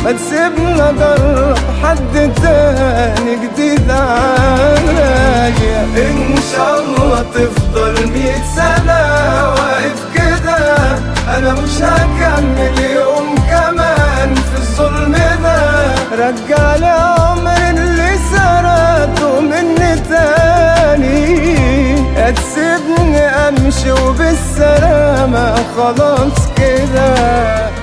ما تسيبنا جرب حد تاني جديد عليا ان شاء الله تفضل مية سنة واقف كده انا مش هكمل يوم كمان في الظلم ده رجع لي عمر اللي سرقته مني تاني يا تسيبني امشي وبالسلامة خلاص كده